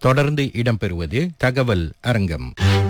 தொடர்ந்து இடம்பெறுவது தகவல் அரங்கம்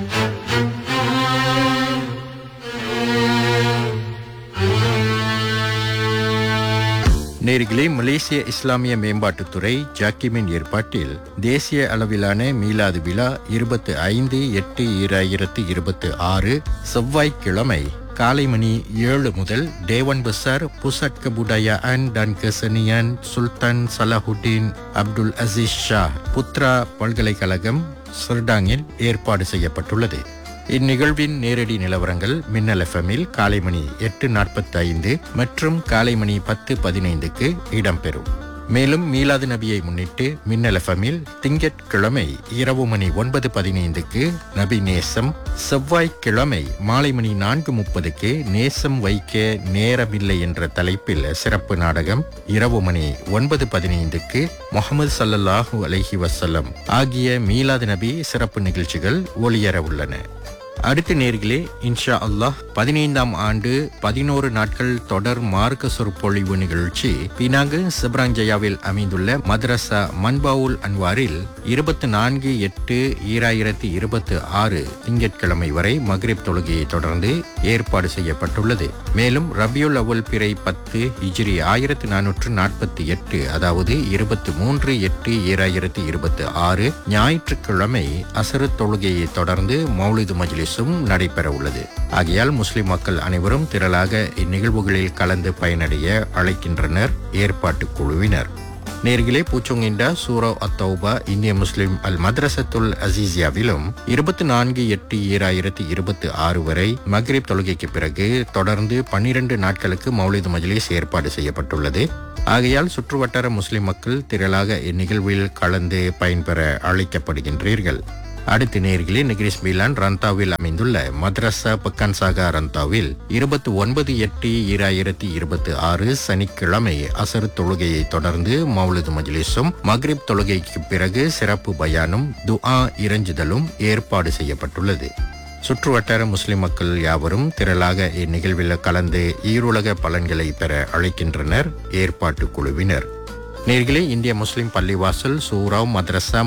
நேர்களே மலேசிய இஸ்லாமிய மேம்பாட்டுத்துறை ஜாக்கிமின் ஏற்பாட்டில் தேசிய அளவிலான மீலாது விழா இருபத்தி ஐந்து எட்டு ஈராயிரத்து இருபத்தி ஆறு செவ்வாய்க்கிழமை காலை மணி ஏழு முதல் டேவன் பசார் புசட் கபுடயான் டான் கசனியான் சுல்தான் சலாஹுddin அப்துல் அசீஸ் ஷா புத்ரா பல்கலைக்கழகம் சிர்டாங்கில் ஏற்பாடு செய்யப்பட்டுள்ளது இந்நிகழ்வின் நேரடி நிலவரங்கள் மின்னல் எஃப்எம்மில் காலை மணி எட்டு நாற்பத்தி ஐந்து மற்றும் காலை மணி பத்து பதினைந்துக்கு இடம்பெறும் மேலும் மீலாது நபியை முன்னிட்டு மின்னல் எஃப்எம்மில் திங்கட்கிழமை இரவு மணி ஒன்பது பதினைந்துக்கு நபி நேசம் செவ்வாய்க்கிழமை மாலை மணி நான்கு முப்பதுக்கு நேசம் வைக்க நேரமில்லை என்ற தலைப்பில் சிறப்பு நாடகம் இரவு மணி ஒன்பது பதினைந்துக்கு முகமது சல்லல்லாஹு அலைஹி வசல்லம் ஆகிய மீலாது நபி சிறப்பு நிகழ்ச்சிகள் ஒளியர உள்ளன அடுத்த நேர்களே இன்ஷா அல்லாஹ் பதினைந்தாம் ஆண்டு பதினோரு நாட்கள் தொடர் மார்க்க சொற்பொழிவு நிகழ்ச்சி பினாங்கு சிப்ராஞ்சயாவில் அமைந்துள்ள மദ്രസ மன்பாவுல் அன்வாரில் இருபத்தி நான்கு எட்டு ஈராயிரத்தி இருபத்தி ஆறு திங்கட்கிழமை வரை மக்ரிப் தொழுகையை தொடர்ந்து ஏற்பாடு செய்யப்பட்டுள்ளது மேலும் ரபியுல் அவ்வல் பிறை பத்து ஹிஜ்ரி ஆயிரத்தி நானூற்று நாற்பத்தி எட்டு அதாவது இருபத்தி மூன்று எட்டு ஈராயிரத்தி இருபத்தி ஆறு ஞாயிற்றுக்கிழமை அசரு தொழுகையை தொடர்ந்து மௌலிது மஜ்லிஸும் நடைபெற உள்ளது ஆகையால் முஸ்லிம் மக்கள் அனைவரும் திரளாக இந்நிகழ்வுகளில் கலந்து பயனடைய அழைக்கின்றனர் ஏற்பாட்டு குழுவினர் நேர்களே பூச்சொங்கிண்டா சூரோ அத்தௌபா இந்திய முஸ்லிம் அல் மദ്രസத்துல் அசீசியாவிலும் இருபத்தி நான்கு எட்டு ஈராயிரத்தி இருபத்தி ஆறு வரை மக்ரிப் தொழுகைக்கு பிறகு தொடர்ந்து பன்னிரண்டு நாட்களுக்கு மௌலிது மஜ்லிஸ் ஏற்பாடு செய்யப்பட்டுள்ளது ஆகையால் சுற்றுவட்டார முஸ்லிம் மக்கள் திரளாக இந்நிகழ்வில் கலந்து பயன்பெற அழைக்கப்படுகின்றீர்கள் அடுத்த நேர்களே நெகிரிஸ் மீலான் ரந்தாவில் அமைந்துள்ள மദ്രസ பக்கான்சாகா ரந்தாவில் இருபத்தி ஒன்பது எட்டு ஈராயிரத்தி இருபத்தி ஆறு சனிக்கிழமை அசர் தொழுகையை தொடர்ந்து மௌலிது மஜ்லிஸும் மக்ரிப் தொழுகைக்கு பிறகு சிறப்பு பயானும் துஆ இறைஞ்சுதலும் ஏற்பாடு செய்யப்பட்டுள்ளது சுற்றுவட்டார முஸ்லிம் மக்கள் யாவரும் திரளாக இந்நிகழ்வில் கலந்து ஈருலக பலன்களை பெற அழைக்கின்றனர் ஏற்பாட்டு குழுவினர் நேர்களே இந்திய முஸ்லிம் பள்ளிவாசல் சூராவ் மദ്രസ